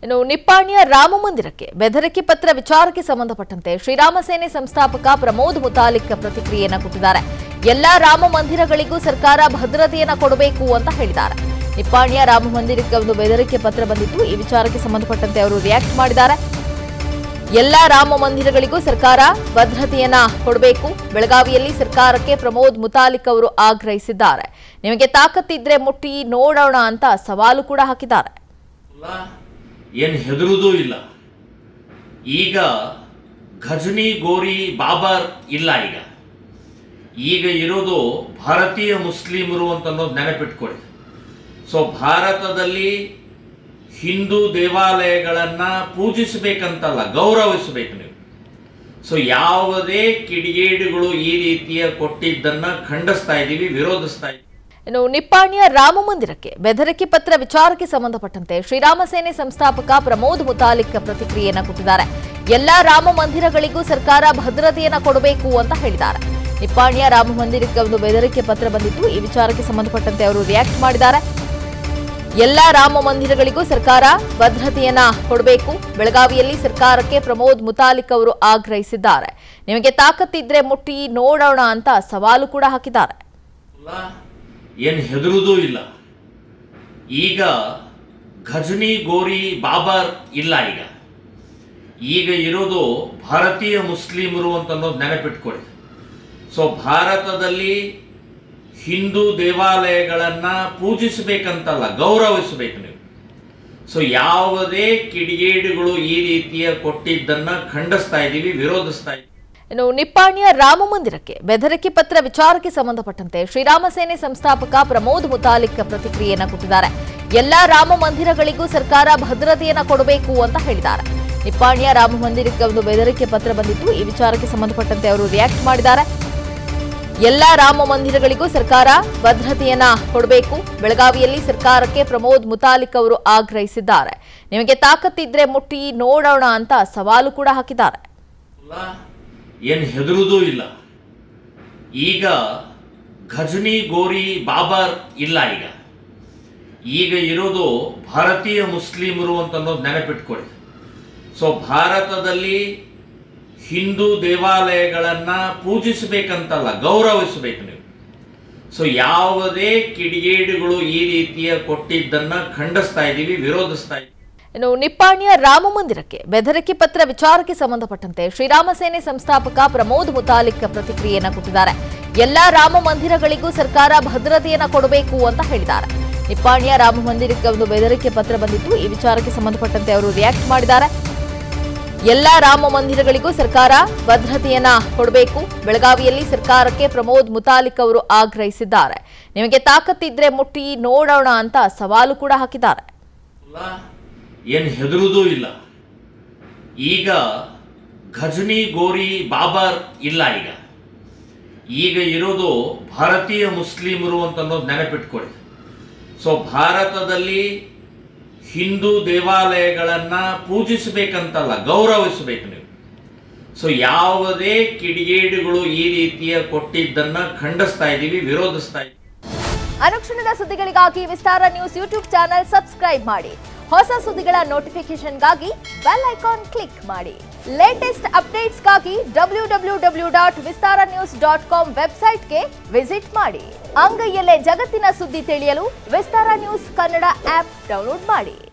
ಇನ್ನು ನಿಪ್ಪಾಣಿಯ ರಾಮ ಮಂದಿರಕ್ಕೆ ಬೆದರಿಕೆ ಪತ್ರ ವಿಚಾರಕ್ಕೆ ಸಂಬಂಧಪಟ್ಟಂತೆ ಶ್ರೀರಾಮ ಸೇನೆ ಸಂಸ್ಥಾಪಕ ಪ್ರಮೋದ್ ಮುತಾಲಿಕ್ ಪ್ರತಿಕ್ರಿಯೆಯನ್ನ ಕೊಟ್ಟಿದ್ದಾರೆ ಎಲ್ಲಾ ರಾಮ ಮಂದಿರಗಳಿಗೂ ಸರ್ಕಾರ ಭದ್ರತೆಯನ್ನ ಕೊಡಬೇಕು ಅಂತ ಹೇಳಿದ್ದಾರೆ ನಿಪ್ಪಾಣಿಯ ರಾಮ ಮಂದಿರಕ್ಕೆ ಒಂದು ಬೆದರಿಕೆ ಪತ್ರ ಬಂದಿತ್ತು ಈ ವಿಚಾರಕ್ಕೆ ಸಂಬಂಧಪಟ್ಟಂತೆ ಅವರು ರಿಯಾಕ್ಟ್ ಮಾಡಿದ್ದಾರೆ ಎಲ್ಲಾ ರಾಮ ಮಂದಿರಗಳಿಗೂ ಸರ್ಕಾರ ಭದ್ರತೆಯನ್ನ ಕೊಡಬೇಕು ಬೆಳಗಾವಿಯಲ್ಲಿ ಸರ್ಕಾರಕ್ಕೆ ಪ್ರಮೋದ್ ಮುತಾಲಿಕ್ ಅವರು ಆಗ್ರಹಿಸಿದ್ದಾರೆ ನಿಮಗೆ ತಾಕತ್ತಿದ್ರೆ ಮುಟ್ಟಿ ನೋಡೋಣ ಅಂತ ಸವಾಲು ಕೂಡ ಹಾಕಿದ್ದಾರೆ ಏನು ಹೆದರುವುದೂ ಇಲ್ಲ ಈಗ ಘಜನಿ ಗೋರಿ ಬಾಬರ್ ಇಲ್ಲ ಈಗ ಈಗ ಇರೋದು ಭಾರತೀಯ ಮುಸ್ಲಿಮರು ಅಂತ ಅನ್ನೋದು ನೆನಪಿಟ್ಕೊಳ್ಳಿ ಸೊ ಭಾರತದಲ್ಲಿ ಹಿಂದೂ ದೇವಾಲಯಗಳನ್ನು ಪೂಜಿಸಬೇಕಂತಲ್ಲ ಗೌರವಿಸಬೇಕು ನೀವು ಸೊ ಯಾವುದೇ ಕಿಡಿಗೇಡಿಗಳು ಈ ರೀತಿಯ ಕೊಟ್ಟಿದ್ದನ್ನು ಖಂಡಿಸ್ತಾ ಇದ್ದೀವಿ ವಿರೋಧಿಸ್ತಾ ಇದ್ದೀವಿ ಇನ್ನು ನಿಪ್ಪಾಣಿಯ ರಾಮ ಮಂದಿರಕ್ಕೆ ಬೆದರಿಕೆ ಪತ್ರ ವಿಚಾರಕ್ಕೆ ಸಂಬಂಧಪಟ್ಟಂತೆ ಶ್ರೀರಾಮ ಸೇನೆ ಸಂಸ್ಥಾಪಕ ಪ್ರಮೋದ್ ಮುತಾಲಿಕ್ ಪ್ರತಿಕ್ರಿಯೆಯನ್ನ ಕೊಟ್ಟಿದ್ದಾರೆ ಎಲ್ಲಾ ರಾಮ ಮಂದಿರಗಳಿಗೂ ಸರ್ಕಾರ ಭದ್ರತೆಯನ್ನ ಕೊಡಬೇಕು ಅಂತ ಹೇಳಿದ್ದಾರೆ ನಿಪ್ಪಾಣಿಯ ರಾಮ ಮಂದಿರಕ್ಕೆ ಒಂದು ಬೆದರಿಕೆ ಪತ್ರ ಬಂದಿತ್ತು ಈ ವಿಚಾರಕ್ಕೆ ಸಂಬಂಧಪಟ್ಟಂತೆ ಅವರು ರಿಯಾಕ್ಟ್ ಮಾಡಿದ್ದಾರೆ ಎಲ್ಲಾ ರಾಮ ಮಂದಿರಗಳಿಗೂ ಸರ್ಕಾರ ಭದ್ರತೆಯನ್ನ ಕೊಡಬೇಕು ಬೆಳಗಾವಿಯಲ್ಲಿ ಸರ್ಕಾರಕ್ಕೆ ಪ್ರಮೋದ್ ಮುತಾಲಿಕ್ ಅವರು ಆಗ್ರಹಿಸಿದ್ದಾರೆ ನಿಮಗೆ ತಾಕತ್ತಿದ್ರೆ ಮುಟ್ಟಿ ನೋಡೋಣ ಅಂತ ಸವಾಲು ಕೂಡ ಹಾಕಿದ್ದಾರೆ ಏನು ಹೆದರುವುದೂ ಇಲ್ಲ ಈಗ ಘಜನಿ ಗೋರಿ ಬಾಬರ್ ಇಲ್ಲ ಈಗ ಈಗ ಇರೋದು ಭಾರತೀಯ ಮುಸ್ಲಿಮರು ಅಂತ ಅನ್ನೋದು ನೆನಪಿಟ್ಕೊಳ್ಳಿ ಸೊ ಭಾರತದಲ್ಲಿ ಹಿಂದೂ ದೇವಾಲಯಗಳನ್ನು ಪೂಜಿಸಬೇಕಂತಲ್ಲ ಗೌರವಿಸಬೇಕು ನೀವು ಸೊ ಯಾವುದೇ ಕಿಡಿಗೇಡಿಗಳು ಈ ರೀತಿಯ ಕೊಟ್ಟಿದ್ದನ್ನು ಖಂಡಿಸ್ತಾ ಇದ್ದೀವಿ ವಿರೋಧಿಸ್ತಾ ಇದ್ದೀವಿ ಇನ್ನು ನಿಪ್ಪಾಣಿಯ ರಾಮ ಮಂದಿರಕ್ಕೆ ಬೆದರಿಕೆ ಪತ್ರ ವಿಚಾರಕ್ಕೆ ಸಂಬಂಧಪಟ್ಟಂತೆ ಶ್ರೀರಾಮ ಸೇನೆ ಸಂಸ್ಥಾಪಕ ಪ್ರಮೋದ್ ಮುತಾಲಿಕ್ ಪ್ರತಿಕ್ರಿಯೆಯನ್ನ ಕೊಟ್ಟಿದ್ದಾರೆ ಎಲ್ಲಾ ರಾಮ ಮಂದಿರಗಳಿಗೂ ಸರ್ಕಾರ ಭದ್ರತೆಯನ್ನ ಕೊಡಬೇಕು ಅಂತ ಹೇಳಿದ್ದಾರೆ ನಿಪ್ಪಾಣಿಯ ರಾಮ ಮಂದಿರಕ್ಕೆ ಒಂದು ಬೆದರಿಕೆ ಪತ್ರ ಬಂದಿತ್ತು ಈ ವಿಚಾರಕ್ಕೆ ಸಂಬಂಧಪಟ್ಟಂತೆ ಅವರು ರಿಯಾಕ್ಟ್ ಮಾಡಿದ್ದಾರೆ ಎಲ್ಲಾ ರಾಮ ಮಂದಿರಗಳಿಗೂ ಸರ್ಕಾರ ಭದ್ರತೆಯನ್ನ ಕೊಡಬೇಕು ಬೆಳಗಾವಿಯಲ್ಲಿ ಸರ್ಕಾರಕ್ಕೆ ಪ್ರಮೋದ್ ಮುತಾಲಿಕ್ ಅವರು ಆಗ್ರಹಿಸಿದ್ದಾರೆ ನಿಮಗೆ ತಾಕತ್ತಿದ್ರೆ ಮುಟ್ಟಿ ನೋಡೋಣ ಅಂತ ಸವಾಲು ಕೂಡ ಹಾಕಿದ್ದಾರೆ ಏನು ಹೆದರುವುದೂ ಇಲ್ಲ ಈಗ ಘಜನಿ ಗೋರಿ ಬಾಬರ್ ಇಲ್ಲ ಈಗ ಈಗ ಇರೋದು ಭಾರತೀಯ ಮುಸ್ಲಿಮರು ಅಂತ ಅನ್ನೋದು ನೆನಪಿಟ್ಕೊಳ್ಳಿ ಸೊ ಭಾರತದಲ್ಲಿ ಹಿಂದೂ ದೇವಾಲಯಗಳನ್ನು ಪೂಜಿಸಬೇಕಂತಲ್ಲ ಗೌರವಿಸಬೇಕು ನೀವು ಸೊ ಯಾವುದೇ ಕಿಡಿಗೇಡಿಗಳು ಈ ರೀತಿಯ ಕೊಟ್ಟಿದ್ದನ್ನು ಖಂಡಿಸ್ತಾ ಇದ್ದೀವಿ ವಿರೋಧಿಸ್ತಾ ಇದ್ದೀವಿ ಇನ್ನು ನಿಪ್ಪಾಣಿಯ ರಾಮ ಮಂದಿರಕ್ಕೆ ಬೆದರಿಕೆ ಪತ್ರ ವಿಚಾರಕ್ಕೆ ಸಂಬಂಧಪಟ್ಟಂತೆ ಶ್ರೀರಾಮ ಸೇನೆ ಸಂಸ್ಥಾಪಕ ಪ್ರಮೋದ್ ಮುತಾಲಿಕ್ ಪ್ರತಿಕ್ರಿಯೆಯನ್ನ ಕೊಟ್ಟಿದ್ದಾರೆ ಎಲ್ಲಾ ರಾಮ ಮಂದಿರಗಳಿಗೂ ಸರ್ಕಾರ ಭದ್ರತೆಯನ್ನ ಕೊಡಬೇಕು ಅಂತ ಹೇಳಿದ್ದಾರೆ ನಿಪ್ಪಾಣಿಯ ರಾಮ ಮಂದಿರಕ್ಕೆ ಒಂದು ಬೆದರಿಕೆ ಪತ್ರ ಬಂದಿತ್ತು ಈ ವಿಚಾರಕ್ಕೆ ಸಂಬಂಧಪಟ್ಟಂತೆ ಅವರು ರಿಯಾಕ್ಟ್ ಮಾಡಿದ್ದಾರೆ ಎಲ್ಲಾ ರಾಮ ಮಂದಿರಗಳಿಗೂ ಸರ್ಕಾರ ಭದ್ರತೆಯನ್ನ ಕೊಡಬೇಕು ಬೆಳಗಾವಿಯಲ್ಲಿ ಸರ್ಕಾರಕ್ಕೆ ಪ್ರಮೋದ್ ಮುತಾಲಿಕ್ ಅವರು ಆಗ್ರಹಿಸಿದ್ದಾರೆ ನಿಮಗೆ ತಾಕತ್ತಿದ್ರೆ ಮುಟ್ಟಿ ನೋಡೋಣ ಅಂತ ಸವಾಲು ಕೂಡ ಹಾಕಿದ್ದಾರೆ ಏನು ಹೆದರುವುದೂ ಇಲ್ಲ ಈಗ ಘಜನಿ ಗೋರಿ ಬಾಬರ್ ಇಲ್ಲ ಈಗ ಈಗ ಇರೋದು ಭಾರತೀಯ ಮುಸ್ಲಿಮರು ಅಂತ ಅನ್ನೋದು ನೆನಪಿಟ್ಕೊಳ್ಳಿ ಸೊ ಭಾರತದಲ್ಲಿ ಹಿಂದೂ ದೇವಾಲಯಗಳನ್ನು ಪೂಜಿಸಬೇಕಂತಲ್ಲ ಗೌರವಿಸಬೇಕು ನೀವು ಸೊ ಯಾವುದೇ ಕಿಡಿಗೇಡಿಗಳು ಈ ರೀತಿಯ ಕೊಟ್ಟಿದ್ದನ್ನು ಖಂಡಿಸ್ತಾ ಇದ್ದೀವಿ ವಿರೋಧಿಸ್ತಾ ಇದ್ದೀವಿ ಅನುಕ್ಷಣದ ಸುದ್ದಿಗಳಿಗಾಗಿ Vistara news YouTube channel subscribe ಮಾಡಿ ಹೊಸ ಸುದ್ದಿಗಳ ನೋಟಿಫಿಕೇಶನ್ಗಾಗಿ ಬೆಲ್ ಐಕಾನ್ ಕ್ಲಿಕ್ ಮಾಡಿ ಲೇಟೆಸ್ಟ್ ಅಪ್ಡೇಟ್ಸ್ಗಾಗಿ W W W dot Vistara news dot com ವೆಬ್ಸೈಟ್ಗೆ ವಿಸಿಟ್ ಮಾಡಿ ಅಂಗೈಯಲ್ಲೇ ಜಗತ್ತಿನ ಸುದ್ದಿ ತಿಳಿಯಲು Vistara news Kannada app download ಮಾಡಿ